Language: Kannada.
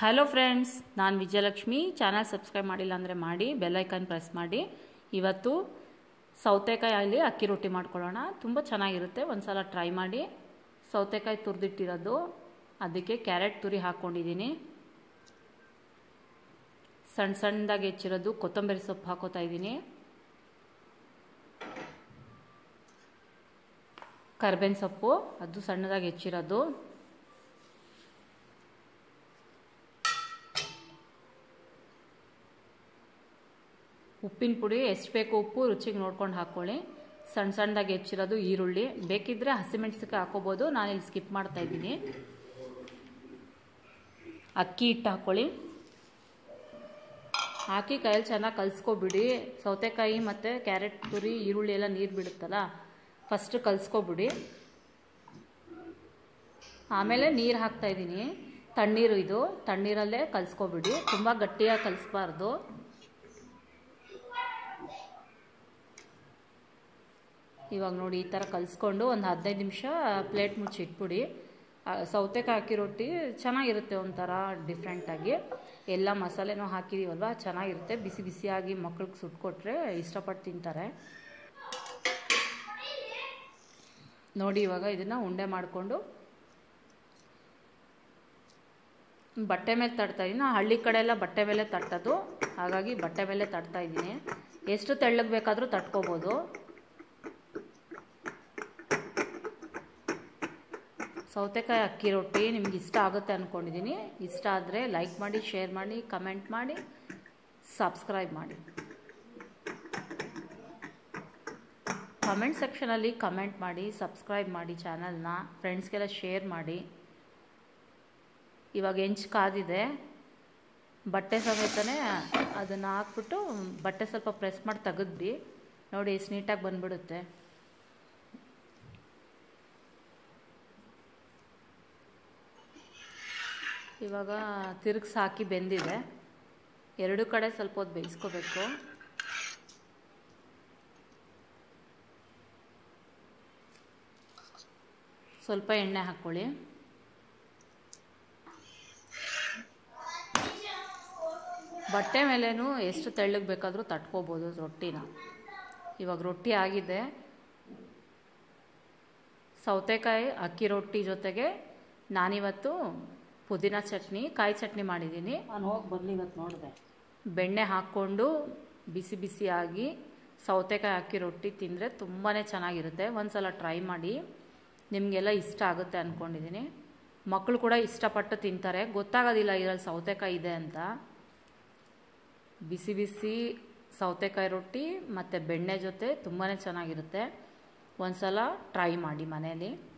ಹಲೋ ಫ್ರೆಂಡ್ಸ್ ನಾನು ವಿಜಯಲಕ್ಷ್ಮಿ ಚಾನಲ್ ಸಬ್ಸ್ಕ್ರೈಬ್ ಮಾಡಿಲ್ಲ ಅಂದರೆ ಮಾಡಿ ಬೆಲ್ಲೈಕನ್ ಪ್ರೆಸ್ ಮಾಡಿ ಇವತ್ತು ಸೌತೆಕಾಯಲ್ಲಿ ಅಕ್ಕಿ ರೊಟ್ಟಿ ಮಾಡ್ಕೊಳ್ಳೋಣ ತುಂಬ ಚೆನ್ನಾಗಿರುತ್ತೆ ಒಂದು ಸಲ ಟ್ರೈ ಮಾಡಿ ಸೌತೆಕಾಯಿ ತುರಿದಿಟ್ಟಿರೋದು ಅದಕ್ಕೆ ಕ್ಯಾರೆಟ್ ತುರಿ ಹಾಕ್ಕೊಂಡಿದ್ದೀನಿ ಸಣ್ಣ ಸಣ್ಣದಾಗಿ ಹೆಚ್ಚಿರೋದು ಕೊತ್ತಂಬರಿ ಸೊಪ್ಪು ಹಾಕೋತಾ ಇದ್ದೀನಿ ಕರ್ಬೇವಿನ ಸೊಪ್ಪು ಅದು ಸಣ್ಣದಾಗಿ ಹೆಚ್ಚಿರೋದು ಉಪ್ಪಿನ ಪುಡಿ ಎಷ್ಟು ಬೇಕು ಉಪ್ಪು ರುಚಿಗೆ ನೋಡ್ಕೊಂಡು ಹಾಕ್ಕೊಳ್ಳಿ ಸಣ್ಣ ಸಣ್ಣದಾಗಿ ಹೆಚ್ಚಿರೋದು ಈರುಳ್ಳಿ ಬೇಕಿದ್ದರೆ ಹಸಿಮೆಣ್ಸಿಕಾಯಿ ಹಾಕೋಬೋದು ನಾನಿಲ್ಲಿ ಸ್ಕಿಪ್ ಮಾಡ್ತಾ ಇದ್ದೀನಿ ಅಕ್ಕಿ ಹಿಟ್ಟು ಹಾಕ್ಕೊಳ್ಳಿ ಹಾಕಿ ಕೈಯಲ್ಲಿ ಚೆನ್ನಾಗಿ ಕಲಿಸ್ಕೊಬಿಡಿ ಸೌತೆಕಾಯಿ ಮತ್ತು ಕ್ಯಾರೆಟ್ ತುರಿ ಈರುಳ್ಳಿ ಎಲ್ಲ ನೀರು ಬಿಡುತ್ತಲ್ಲ ಫಸ್ಟ್ ಕಲಿಸ್ಕೊಬಿಡಿ ಆಮೇಲೆ ನೀರು ಹಾಕ್ತಾಯಿದ್ದೀನಿ ತಣ್ಣೀರು ಇದು ತಣ್ಣೀರಲ್ಲೇ ಕಲಿಸ್ಕೊಬಿಡಿ ತುಂಬ ಗಟ್ಟಿಯಾಗಿ ಕಲಿಸ್ಬಾರ್ದು ಇವಾಗ ನೋಡಿ ಈ ಥರ ಕಲಿಸ್ಕೊಂಡು ಒಂದು ಹದಿನೈದು ನಿಮಿಷ ಪ್ಲೇಟ್ ಮುಚ್ಚಿ ಇಟ್ಬಿಡಿ ಸೌತೆಕಾಯಿ ಹಾಕಿ ರೊಟ್ಟಿ ಚೆನ್ನಾಗಿರುತ್ತೆ ಒಂಥರ ಡಿಫ್ರೆಂಟಾಗಿ ಎಲ್ಲ ಮಸಾಲೆನೂ ಹಾಕಿದ್ದೀವಲ್ವ ಚೆನ್ನಾಗಿರುತ್ತೆ ಬಿಸಿ ಬಿಸಿಯಾಗಿ ಮಕ್ಳಿಗೆ ಸುಟ್ಕೊಟ್ರೆ ಇಷ್ಟಪಟ್ಟು ತಿಂತಾರೆ ನೋಡಿ ಇವಾಗ ಇದನ್ನು ಉಂಡೆ ಮಾಡಿಕೊಂಡು ಬಟ್ಟೆ ಮೇಲೆ ತಡ್ತಾ ಇದ್ದೀನಿ ಹಳ್ಳಿ ಕಡೆ ಎಲ್ಲ ಬಟ್ಟೆ ಮೇಲೆ ತಟ್ಟೋದು ಹಾಗಾಗಿ ಬಟ್ಟೆ ಮೇಲೆ ತಡ್ತಾ ಇದ್ದೀನಿ ಎಷ್ಟು ತೆಳ್ಳಗೆ ಬೇಕಾದರೂ ತಟ್ಕೋಬೋದು ಸೌತೆಕಾಯಿ ಅಕ್ಕಿ ರೊಟ್ಟಿ ನಿಮ್ಗೆ ಇಷ್ಟ ಆಗುತ್ತೆ ಅಂದ್ಕೊಂಡಿದ್ದೀನಿ ಇಷ್ಟ ಆದರೆ ಲೈಕ್ ಮಾಡಿ ಶೇರ್ ಮಾಡಿ ಕಮೆಂಟ್ ಮಾಡಿ ಸಬ್ಸ್ಕ್ರೈಬ್ ಮಾಡಿ ಕಮೆಂಟ್ ಸೆಕ್ಷನಲ್ಲಿ ಕಮೆಂಟ್ ಮಾಡಿ ಸಬ್ಸ್ಕ್ರೈಬ್ ಮಾಡಿ ಚಾನಲ್ನ ಫ್ರೆಂಡ್ಸ್ಗೆಲ್ಲ ಶೇರ್ ಮಾಡಿ ಇವಾಗ ಹೆಂಚು ಕಾದಿದೆ ಬಟ್ಟೆ ಸಮೇತನೇ ಅದನ್ನು ಹಾಕ್ಬಿಟ್ಟು ಬಟ್ಟೆ ಸ್ವಲ್ಪ ಪ್ರೆಸ್ ಮಾಡಿ ತೆಗೆದ್ವಿ ನೋಡಿ ಎಷ್ಟು ನೀಟಾಗಿ ಬಂದ್ಬಿಡುತ್ತೆ ಇವಾಗ ತಿರುಗಿಸಿ ಹಾಕಿ ಬೆಂದಿದೆ ಎರಡು ಕಡೆ ಸ್ವಲ್ಪ ಹೊತ್ತು ಬೇಯಿಸ್ಕೋಬೇಕು ಸ್ವಲ್ಪ ಎಣ್ಣೆ ಹಾಕ್ಕೊಳ್ಳಿ ಬಟ್ಟೆ ಮೇಲೇನು ಎಷ್ಟು ತೆಳ್ಳಗೆ ಬೇಕಾದರೂ ತಟ್ಕೋಬೋದು ರೊಟ್ಟಿನ ಇವಾಗ ರೊಟ್ಟಿ ಆಗಿದೆ ಸೌತೆಕಾಯಿ ಅಕ್ಕಿ ರೊಟ್ಟಿ ಜೊತೆಗೆ ನಾನಿವತ್ತು ಪುದೀನ ಚಟ್ನಿ ಕಾಯಿ ಚಟ್ನಿ ಮಾಡಿದ್ದೀನಿ ನಾನು ಹೋಗಿ ಬರಲಿ ಇವತ್ತು ನೋಡಿದೆ ಬೆಣ್ಣೆ ಹಾಕ್ಕೊಂಡು ಬಿಸಿ ಬಿಸಿಯಾಗಿ ಸೌತೆಕಾಯಿ ಹಾಕಿ ರೊಟ್ಟಿ ತಿಂದರೆ ತುಂಬಾ ಚೆನ್ನಾಗಿರುತ್ತೆ ಒಂದು ಸಲ ಟ್ರೈ ಮಾಡಿ ನಿಮಗೆಲ್ಲ ಇಷ್ಟ ಆಗುತ್ತೆ ಅಂದ್ಕೊಂಡಿದ್ದೀನಿ ಮಕ್ಕಳು ಕೂಡ ಇಷ್ಟಪಟ್ಟು ತಿಂತಾರೆ ಗೊತ್ತಾಗೋದಿಲ್ಲ ಇದರಲ್ಲಿ ಸೌತೆಕಾಯಿ ಇದೆ ಅಂತ ಬಿಸಿ ಬಿಸಿ ಸೌತೆಕಾಯಿ ರೊಟ್ಟಿ ಮತ್ತು ಬೆಣ್ಣೆ ಜೊತೆ ತುಂಬಾ ಚೆನ್ನಾಗಿರುತ್ತೆ ಒಂದು ಸಲ ಟ್ರೈ ಮಾಡಿ ಮನೇಲಿ